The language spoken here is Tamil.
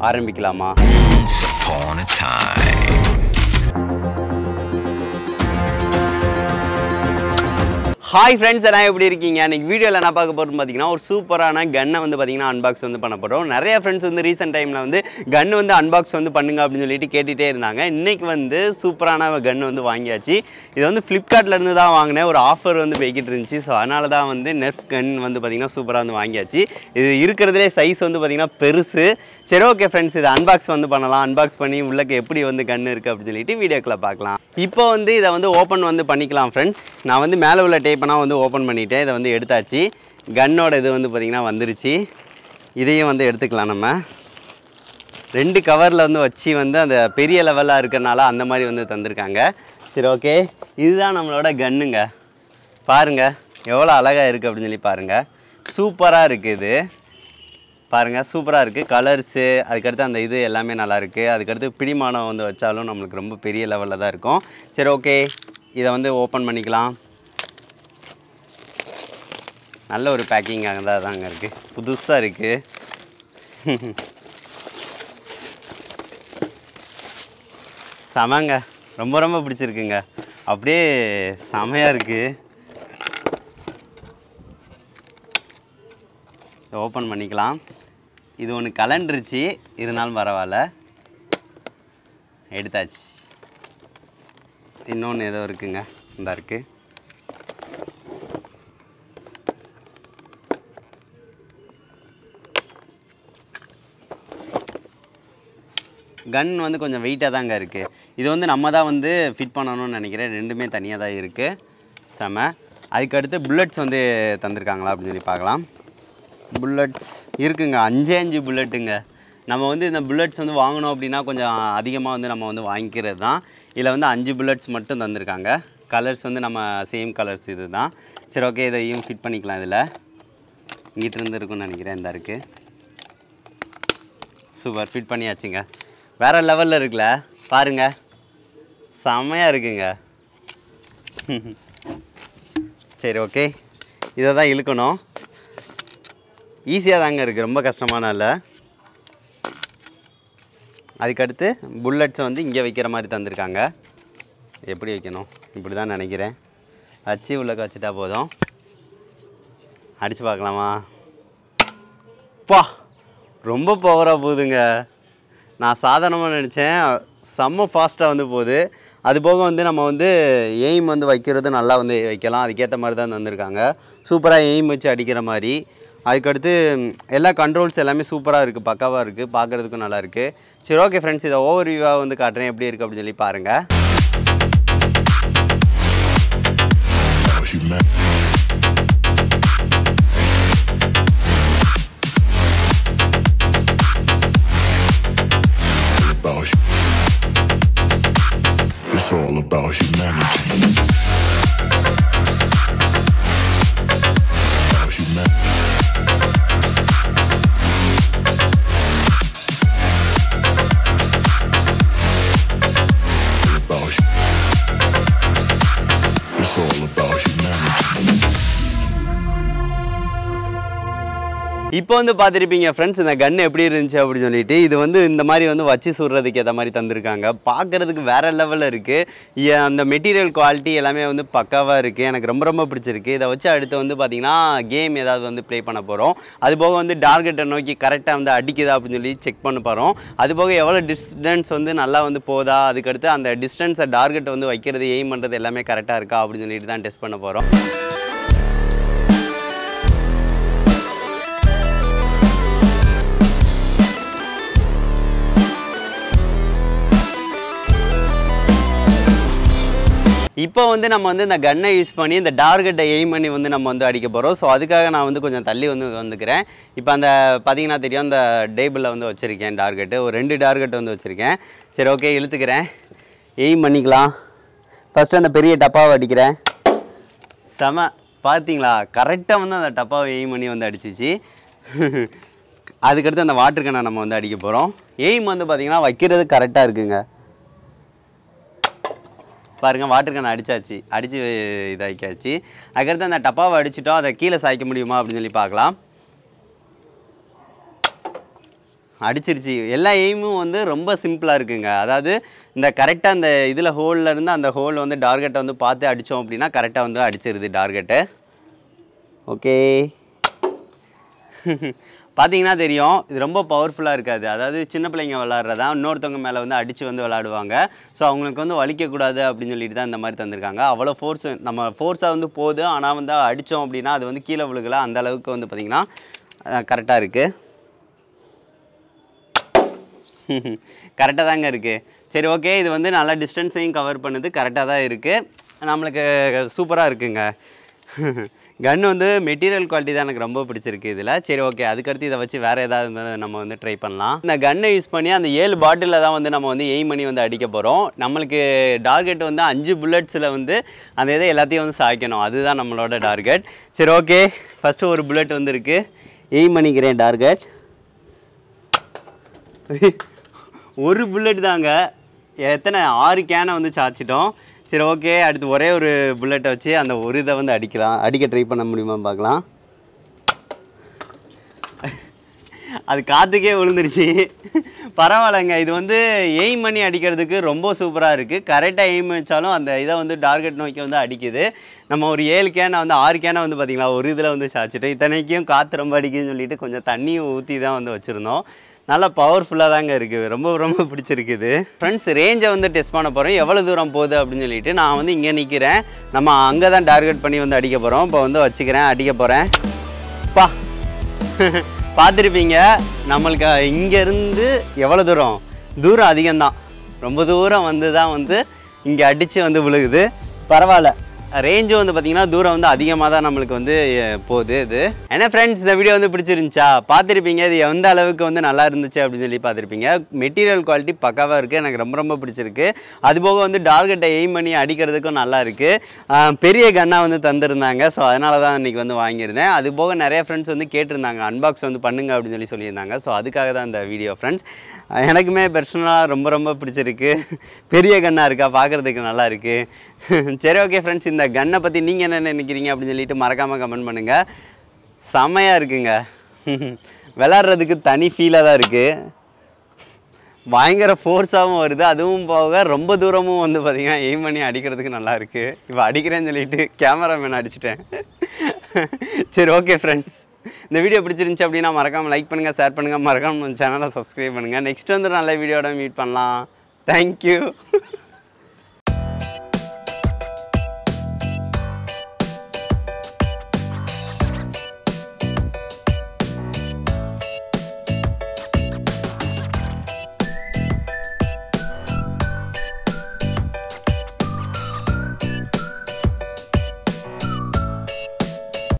ஆரம்பிக்கலாமா Once upon a time. Hi friends எல்லாம் எப்படி இருக்கீங்க இன்னைக்கு வீடியோவில் என்ன பார்க்க போகிறோம் பார்த்தீங்கன்னா ஒரு சூப்பரான கன்னை வந்து பார்த்தீங்கன்னா அன்பாக்ஸ் வந்து பண்ண போகிறோம் நிறைய ஃப்ரெண்ட்ஸ் வந்து ரீசெண்ட் டைமில் வந்து கன் வந்து அன்பாக்ஸ் வந்து பண்ணுங்க அப்படின்னு சொல்லிட்டு கேட்டுகிட்டே இருந்தாங்க இன்னைக்கு வந்து சூப்பரான கன் வந்து வாங்கியாச்சு இது வந்து ஃப்ளிப்கார்ட்ல இருந்து தான் வாங்கினேன் ஒரு ஆஃபர் வந்து போய்கிட்டு இருந்துச்சு ஸோ அதனால தான் வந்து நெஃப் கன் வந்து பார்த்தீங்கன்னா சூப்பராக வந்து வாங்கியாச்சு இது இருக்கிறதுலே சைஸ் வந்து பார்த்தீங்கன்னா பெருசு சரி ஓகே ஃப்ரெண்ட்ஸ் இது அன்பாக்ஸ் வந்து பண்ணலாம் அன்பாக்ஸ் பண்ணி உள்ளக்க எப்படி வந்து கன் இருக்குது அப்படின்னு சொல்லிட்டு வீடியோக்குள்ள பார்க்கலாம் இப்போ வந்து இதை வந்து ஓப்பன் வந்து பண்ணிக்கலாம் ஃப்ரெண்ட்ஸ் நான் வந்து மேலே உள்ள டேப்பெல்லாம் வந்து ஓப்பன் பண்ணிட்டேன் இதை வந்து எடுத்தாச்சு கன்னோட இது வந்து பார்த்திங்கன்னா வந்துருச்சு இதையும் வந்து எடுத்துக்கலாம் நம்ம ரெண்டு கவரில் வந்து வச்சு வந்து அந்த பெரிய லெவலாக இருக்கிறனால அந்த மாதிரி வந்து தந்திருக்காங்க சரி ஓகே இதுதான் நம்மளோட கன்னுங்க பாருங்கள் எவ்வளோ அழகாக இருக்குது அப்படின்னு சொல்லி பாருங்கள் சூப்பராக இருக்குது இது பாருங்கள் சூப்பராக இருக்குது கலர்ஸு அதுக்கடுத்து அந்த இது எல்லாமே நல்லா இருக்குது அதுக்கடுத்து பிடிமானம் வந்து வச்சாலும் நம்மளுக்கு ரொம்ப பெரிய லெவலில் தான் இருக்கும் சரி ஓகே இதை வந்து ஓப்பன் பண்ணிக்கலாம் நல்ல ஒரு பேக்கிங் அங்கே தாங்க இருக்குது புதுசாக இருக்குது செமங்க ரொம்ப ரொம்ப பிடிச்சிருக்குங்க அப்படியே செமையாக இருக்குது ஓப்பன் பண்ணிக்கலாம் இது ஒன்று கலண்டுருச்சு இருந்தாலும் பரவாயில்ல எடுத்தாச்சு இன்னொன்று ஏதோ இருக்குங்க இந்த இருக்கு கன் வந்து கொஞ்சம் வெயிட்டாக தாங்க இருக்குது இது வந்து நம்ம தான் வந்து ஃபிட் பண்ணணும்னு நினைக்கிறேன் ரெண்டுமே தனியாக தான் இருக்குது செம அதுக்கடுத்து புல்லட்ஸ் வந்து தந்திருக்காங்களா அப்படின்னு சொல்லி பார்க்கலாம் புல்லட்ஸ் இருக்குங்க அஞ்சே அஞ்சு புல்லட்டுங்க நம்ம வந்து இந்த புல்லட்ஸ் வந்து வாங்கணும் அப்படின்னா கொஞ்சம் அதிகமாக வந்து நம்ம வந்து வாங்கிக்கிறது தான் இதில் வந்து அஞ்சு புல்லட்ஸ் மட்டும் தந்திருக்காங்க கலர்ஸ் வந்து நம்ம சேம் கலர்ஸ் இது தான் சரி ஓகே இதையும் ஃபிட் பண்ணிக்கலாம் இதில் இங்கிட்டு இருந்து இருக்கும்னு நினைக்கிறேன் இந்த இருக்குது சூப்பர் ஃபிட் பண்ணியாச்சுங்க வேறு லெவலில் இருக்குல்ல பாருங்க செமையாக இருக்குங்க சரி ஓகே இதை தான் இழுக்கணும் ஈஸியாக தாங்க இருக்குது ரொம்ப கஷ்டமான இல்லை அதுக்கடுத்து புல்லட்ஸை வந்து இங்கே வைக்கிற மாதிரி தந்திருக்காங்க எப்படி வைக்கணும் இப்படி தான் நினைக்கிறேன் வச்சு உள்ளக்க வச்சுட்டா போதும் அடித்து பார்க்கலாமா பா ரொம்ப பவராக போகுதுங்க நான் சாதாரணமாக நினச்சேன் செம்ம ஃபாஸ்ட்டாக வந்து போகுது அது போக வந்து நம்ம வந்து எய்ம் வந்து வைக்கிறது நல்லா வந்து வைக்கலாம் அதுக்கேற்ற மாதிரி தான் தந்திருக்காங்க சூப்பராக எய்ம் வச்சு அடிக்கிற மாதிரி அதுக்கடுத்து ம், எல்லா கண்ட்ரோல்ஸ் எல்லாமே சூப்பராக இருக்குது பக்காவாக இருக்குது பார்க்குறதுக்கும் நல்லா இருக்குது சரி ஓகே ஃப்ரெண்ட்ஸ் இதை ஓவர் வியூவாக வந்து காட்டுறேன் எப்படி இருக்குது அப்படின்னு சொல்லி பாருங்கள் About you, man. About you. It's all about humanity. About you, man. About you. It's all about humanity. இப்போ வந்து பார்த்துருப்பீங்க ஃப்ரெண்ட்ஸ் இந்த கன் எப்படி இருந்துச்சு அப்படின்னு சொல்லிட்டு இது வந்து இந்த மாதிரி வந்து வச்சு சுடுறதுக்கு ஏற்ற மாதிரி தந்திருக்காங்க பார்க்குறதுக்கு வேற லெவலில் இருக்குது அந்த மெட்டீரியல் குவாலிட்டி எல்லாமே வந்து பக்காவாக இருக்குது எனக்கு ரொம்ப ரொம்ப பிடிச்சிருக்கு இதை வச்சு அடுத்து வந்து பார்த்திங்கன்னா கேம் ஏதாவது வந்து ப்ளே பண்ண போகிறோம் அது போக வந்து டார்கெட்டை நோக்கி கரெக்டாக வந்து அடிக்குதா அப்படின்னு சொல்லி செக் பண்ண போகிறோம் அது போக எவ்வளோ டிஸ்டன்ஸ் வந்து நல்லா வந்து போதா அதுக்கடுத்து அந்த டிஸ்டன்ஸை டார்கெட் வந்து வைக்கிறது எய்ம் பண்ணுறது எல்லாமே கரெக்டாக இருக்கா அப்படின்னு சொல்லிட்டு தான் டெஸ்ட் பண்ண போகிறோம் இப்போ வந்து நம்ம வந்து இந்த கன்னை யூஸ் பண்ணி இந்த டார்கெட்டை எய்ம் பண்ணி வந்து நம்ம வந்து அடிக்க போகிறோம் ஸோ அதுக்காக நான் வந்து கொஞ்சம் தள்ளி வந்து வந்துக்கிறேன் இப்போ அந்த பார்த்தீங்கன்னா தெரியும் அந்த டேபிளில் வந்து வச்சுருக்கேன் டார்கெட்டு ஒரு ரெண்டு டார்கெட் வந்து வச்சுருக்கேன் சரி ஓகே இழுத்துக்கிறேன் எய்ம் பண்ணிக்கலாம் ஃபஸ்ட்டு அந்த பெரிய டப்பாவை அடிக்கிறேன் செம பார்த்தீங்களா கரெக்டாக வந்து அந்த டப்பாவை எய்ம் பண்ணி வந்து அடிச்சிச்சு அதுக்கடுத்து அந்த வாட்டர் கண்ணை நம்ம வந்து அடிக்க போகிறோம் எய்ம் வந்து பார்த்திங்கன்னா வைக்கிறது கரெக்டாக இருக்குங்க பாருங்க வாட்டர் கேன் அடிச்சாச்சு அடித்து இதாக்கியாச்சு அதுக்கடுத்து அந்த டப்பாவை அடிச்சிட்டோம் அதை கீழே சாய்க்க முடியுமா அப்படின்னு சொல்லி பார்க்கலாம் அடிச்சிருச்சு எல்லா எய்மும் வந்து ரொம்ப சிம்பிளாக இருக்குங்க அதாவது இந்த கரெக்டாக அந்த இதில் ஹோலில் இருந்து அந்த ஹோல் வந்து டார்கெட்டை வந்து பார்த்து அடித்தோம் அப்படின்னா கரெக்டாக வந்து அடிச்சிருது டார்கெட்டை ஓகே பார்த்தீங்கன்னா தெரியும் இது ரொம்ப பவர்ஃபுல்லாக இருக்காது அதாவது சின்ன பிள்ளைங்க விளாட்றதா இன்னொருத்தவங்க மேலே வந்து அடித்து வந்து விளாடுவாங்க ஸோ அவங்களுக்கு வந்து வலிக்கக்கூடாது அப்படின்னு சொல்லிட்டு தான் இந்த மாதிரி தந்திருக்காங்க அவ்வளோ ஃபோர்ஸ் நம்ம ஃபோர்ஸாக வந்து போகுது ஆனால் வந்து அடித்தோம் அப்படின்னா அது வந்து கீழே விழுகல அந்த அளவுக்கு வந்து பார்த்திங்கன்னா கரெக்டாக இருக்குது கரெக்டாக தாங்க இருக்குது சரி ஓகே இது வந்து நல்லா டிஸ்டன்ஸையும் கவர் பண்ணுது கரெக்டாக தான் இருக்குது நம்மளுக்கு சூப்பராக இருக்குங்க கன் வந்து மெட்டீரியல் குவாலிட்டி தான் எனக்கு ரொம்ப பிடிச்சிருக்கு இதில் சரி ஓகே அதுக்கடுத்து இதை வச்சு வேறு ஏதாவது வந்து நம்ம வந்து ட்ரை பண்ணலாம் இந்த கன்னை யூஸ் பண்ணி அந்த ஏழு பாட்டிலில் தான் வந்து நம்ம வந்து எய்ம் பண்ணி வந்து அடிக்க போகிறோம் நம்மளுக்கு டார்கெட் வந்து அஞ்சு புல்லட்ஸில் வந்து அந்த இதை எல்லாத்தையும் வந்து சாய்க்கணும் அதுதான் நம்மளோட டார்கெட் சரி ஓகே ஃபஸ்ட்டு ஒரு புல்லட் வந்து இருக்குது எய்ம் பண்ணிக்கிறேன் டார்கெட் ஒரு புல்லட் தாங்க எத்தனை ஆறு கேனை வந்து சாய்ச்சிட்டோம் சரி ஓகே அடுத்து ஒரே ஒரு புல்லட்டை வச்சு அந்த ஒரு இதை வந்து அடிக்கலாம் அடிக்க ட்ரை பண்ண முடியுமா பார்க்கலாம் அது காற்றுக்கே விழுந்துருச்சு பரவாயில்லைங்க இது வந்து எய்ம் பண்ணி அடிக்கிறதுக்கு ரொம்ப சூப்பராக இருக்குது கரெக்டாக எய்ம் வச்சாலும் அந்த இதை வந்து டார்கெட் நோக்கி வந்து அடிக்குது நம்ம ஒரு ஏழு கேனை வந்து ஆறு கேனை வந்து பார்த்திங்களா ஒரு இதில் வந்து சாய்ச்சிட்டோம் இத்தனைக்கும் காற்று ரொம்ப அடிக்குதுன்னு சொல்லிட்டு கொஞ்சம் தண்ணியும் ஊற்றி தான் வந்து வச்சுருந்தோம் நல்லா பவர்ஃபுல்லாக தாங்க இருக்குது ரொம்ப ரொம்ப பிடிச்சிருக்குது ஃப்ரெண்ட்ஸ் ரேஞ்சை வந்து டெஸ்ட் பண்ண போகிறோம் எவ்வளோ தூரம் போகுது அப்படின்னு சொல்லிட்டு நான் வந்து இங்கே நிற்கிறேன் நம்ம அங்கே தான் டார்கெட் பண்ணி வந்து அடிக்க போகிறோம் இப்போ வந்து வச்சுக்கிறேன் அடிக்க போகிறேன் பா பார்த்துருப்பீங்க நம்மளுக்கு இங்கேருந்து எவ்வளோ தூரம் தூரம் அதிகம்தான் ரொம்ப தூரம் வந்து தான் வந்து இங்கே அடித்து வந்து விழுகுது பரவாயில்ல ரேஞ்சும் வந்து பார்த்தீங்கன்னா தூரம் வந்து அதிகமாக தான் நம்மளுக்கு வந்து அஹ், போகுது இது என்ன ஃப்ரெண்ட்ஸ் இந்த வீடியோ வந்து பிடிச்சிருந்துச்சா பார்த்துருப்பீங்க இது எந்த அளவுக்கு வந்து நல்லா இருந்துச்சு அப்படின்னு சொல்லி பார்த்துருப்பீங்க மெட்டீரியல் குவாலிட்டி பக்காவாக இருக்குது எனக்கு ரொம்ப ரொம்ப பிடிச்சிருக்கு அதுபோக வந்து டார்கெட்டை எய்ம் பண்ணி அடிக்கிறதுக்கும் நல்லா இருக்குது பெரிய கன்னாக வந்து தந்திருந்தாங்க ஸோ அதனால தான் இன்றைக்கி வந்து வாங்கியிருந்தேன் அது போக நிறைய ஃப்ரெண்ட்ஸ் வந்து கேட்டிருந்தாங்க அன்பாக்ஸ் வந்து பண்ணுங்க அப்படின்னு சொல்லி சொல்லியிருந்தாங்க ஸோ அதுக்காக தான் இந்த வீடியோ ஃப்ரெண்ட்ஸ் எனக்குமே பர்சனலாக ரொம்ப ரொம்ப பிடிச்சிருக்கு பெரிய கன்னாக இருக்கா பார்க்குறதுக்கு நல்லா இருக்குது சரி ஓகே ஃப்ரெண்ட்ஸ் இந்த கன்னை பற்றி நீங்கள் என்ன நினைக்கிறீங்க அப்படின்னு சொல்லிட்டு மறக்காமல் கமெண்ட் பண்ணுங்கள் செம்மையாக இருக்குங்க விளாட்றதுக்கு தனி ஃபீலாக தான் இருக்குது பயங்கர ஃபோர்ஸாகவும் வருது அதுவும் போக ரொம்ப தூரமும் வந்து பார்த்தீங்கன்னா எய்ம் பண்ணி அடிக்கிறதுக்கு நல்லா இருக்கு இப்போ அடிக்கிறேன்னு சொல்லிட்டு கேமராமேன் அடிச்சிட்டேன் சரி ஓகே ஃப்ரெண்ட்ஸ் இந்த வீடியோ பிடிச்சிருந்துச்சு அப்படின்னா மறக்காமல் லைக் பண்ணுங்கள் ஷேர் பண்ணுங்கள் மறக்காமல் சேனலை சப்ஸ்கிரைப் பண்ணுங்கள் நெக்ஸ்ட் வந்து நல்ல வீடியோட மீட் பண்ணலாம் தேங்க்யூ